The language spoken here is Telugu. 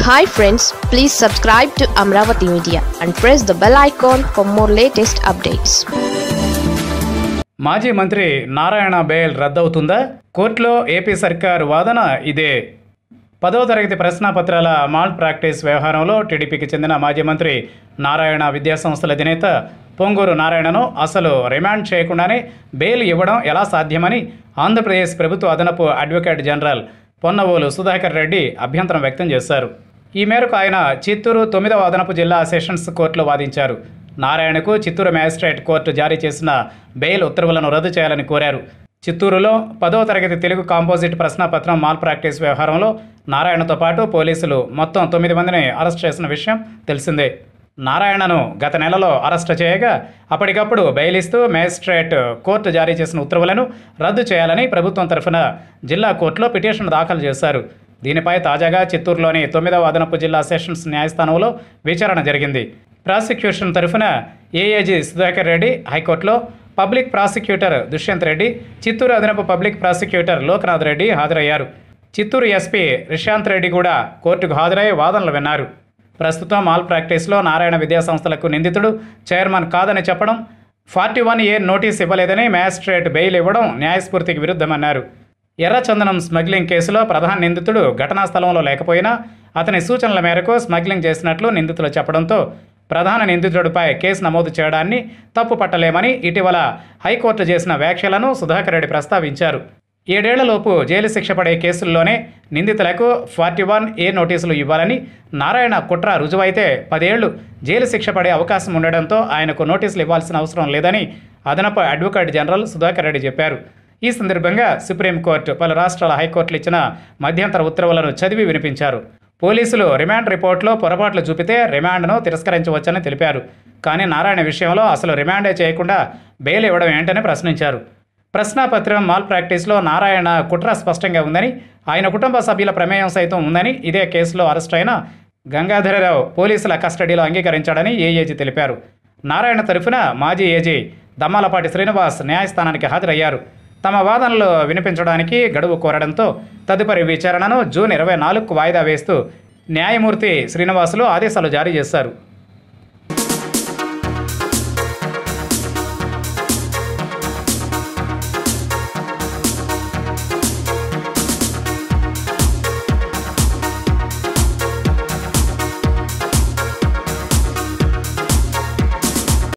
hi friends please subscribe to Amaravati media and press the bell icon for more latest updates మాజీ మంత్రి నారాయణ బెయిల్ రద్దవుతుందా కోర్టులో ఏపీ సర్కార్ వాదన ఇదే పదవ తరగతి ప్రశ్నాపత్రాల మాల్ ప్రాక్టీస్ వ్యవహారంలో టీడీపీకి చెందిన మాజీ మంత్రి నారాయణ విద్యాసంస్థల అధినేత పొంగూరు నారాయణను అసలు రిమాండ్ చేయకుండానే బెయిల్ ఇవ్వడం ఎలా సాధ్యమని ఆంధ్రప్రదేశ్ ప్రభుత్వ అదనపు అడ్వకేట్ జనరల్ పొన్నవోలు సుధాకర్ రెడ్డి అభ్యంతరం వ్యక్తం చేశారు ఈ మేరకు ఆయన చిత్తూరు తొమ్మిదవ అదనపు జిల్లా సెషన్స్ కోర్టులో వాదించారు నారాయణకు చిత్తూరు మ్యాజిస్ట్రేట్ కోర్టు జారీ చేసిన బెయిల్ ఉత్తర్వులను రద్దు చేయాలని కోరారు చిత్తూరులో పదవ తరగతి తెలుగు కాంపోజిట్ ప్రశ్నాపత్రం మాల్ ప్రాక్టీస్ వ్యవహారంలో నారాయణతో పాటు పోలీసులు మొత్తం తొమ్మిది మందిని అరెస్ట్ చేసిన విషయం తెలిసిందే నారాయణను గత నెలలో అరెస్టు చేయగా అప్పటికప్పుడు బెయిల్ ఇస్తూ మేజిస్ట్రేట్ కోర్టు జారీ చేసిన ఉత్తర్వులను రద్దు చేయాలని ప్రభుత్వం తరఫున జిల్లా కోర్టులో పిటిషన్ దాఖలు చేశారు దీనిపై తాజాగా చిత్తూరులోని తొమ్మిదవ అదనపు జిల్లా సెషన్స్ న్యాయస్థానంలో విచారణ జరిగింది ప్రాసిక్యూషన్ తరఫున ఏఏజీ సుధాకర్ రెడ్డి హైకోర్టులో పబ్లిక్ ప్రాసిక్యూటర్ దుష్యంత్ రెడ్డి చిత్తూరు అదనపు పబ్లిక్ ప్రాసిక్యూటర్ లోకనాథ్ రెడ్డి హాజరయ్యారు చిత్తూరు ఎస్పీ రిషాంత్ రెడ్డి కూడా కోర్టుకు హాజరై వాదనలు విన్నారు ప్రస్తుతం మాల్ ప్రాక్టీస్లో నారాయణ విద్యాసంస్థలకు నిందితుడు చైర్మన్ కాదని చెప్పడం ఫార్టీ వన్ ఏ నోటీస్ ఇవ్వలేదని మ్యాజిస్ట్రేట్ బెయిల్ ఇవ్వడం న్యాయస్ఫూర్తికి విరుద్ధమన్నారు ఎర్రచందనం స్మగ్లింగ్ కేసులో ప్రధాన నిందితుడు ఘటనా స్థలంలో లేకపోయినా అతని సూచనల మేరకు స్మగ్లింగ్ చేసినట్లు నిందితులు చెప్పడంతో ప్రధాన నిందితుడిపై కేసు నమోదు చేయడాన్ని తప్పు పట్టలేమని ఇటీవల హైకోర్టు చేసిన వ్యాఖ్యలను సుధాకర్ రెడ్డి ప్రస్తావించారు ఏడేళ్లలోపు జైలు శిక్ష పడే కేసుల్లోనే నిందితులకు ఫార్టీ వన్ ఏ నోటీసులు ఇవ్వాలని నారాయణ కుట్ర రుజువైతే పదేళ్లు జైలు శిక్ష పడే అవకాశం ఉండడంతో ఆయనకు నోటీసులు ఇవ్వాల్సిన అవసరం లేదని అదనపు అడ్వకేట్ జనరల్ సుధాకర్ రెడ్డి చెప్పారు ఈ సందర్భంగా సుప్రీంకోర్టు పలు రాష్ట్రాల హైకోర్టులు ఇచ్చిన మధ్యంతర ఉత్తర్వులను చదివి వినిపించారు పోలీసులు రిమాండ్ రిపోర్ట్లో పొరపాట్లు చూపితే రిమాండ్ను తిరస్కరించవచ్చని తెలిపారు కానీ నారాయణ విషయంలో అసలు రిమాండే చేయకుండా బెయిల్ ఇవ్వడం ఏంటని ప్రశ్నించారు ప్రశ్నాపత్రం మాల్ ప్రాక్టీస్లో నారాయణ కుట్ర స్పష్టంగా ఉందని ఆయన కుటుంబ సభ్యుల ప్రమేయం సైతం ఉందని ఇదే కేసులో అరెస్ట్ అయిన గంగాధరరావు పోలీసుల కస్టడీలో అంగీకరించాడని ఏఏజీ తెలిపారు నారాయణ తరఫున మాజీ ఏజీ దమ్మాలపాటి శ్రీనివాస్ న్యాయస్థానానికి హాజరయ్యారు తమ వాదనలు వినిపించడానికి గడువు కోరడంతో తదుపరి విచారణను జూన్ ఇరవై నాలుగుకు వాయిదా వేస్తూ న్యాయమూర్తి శ్రీనివాసులు ఆదేశాలు జారీ చేశారు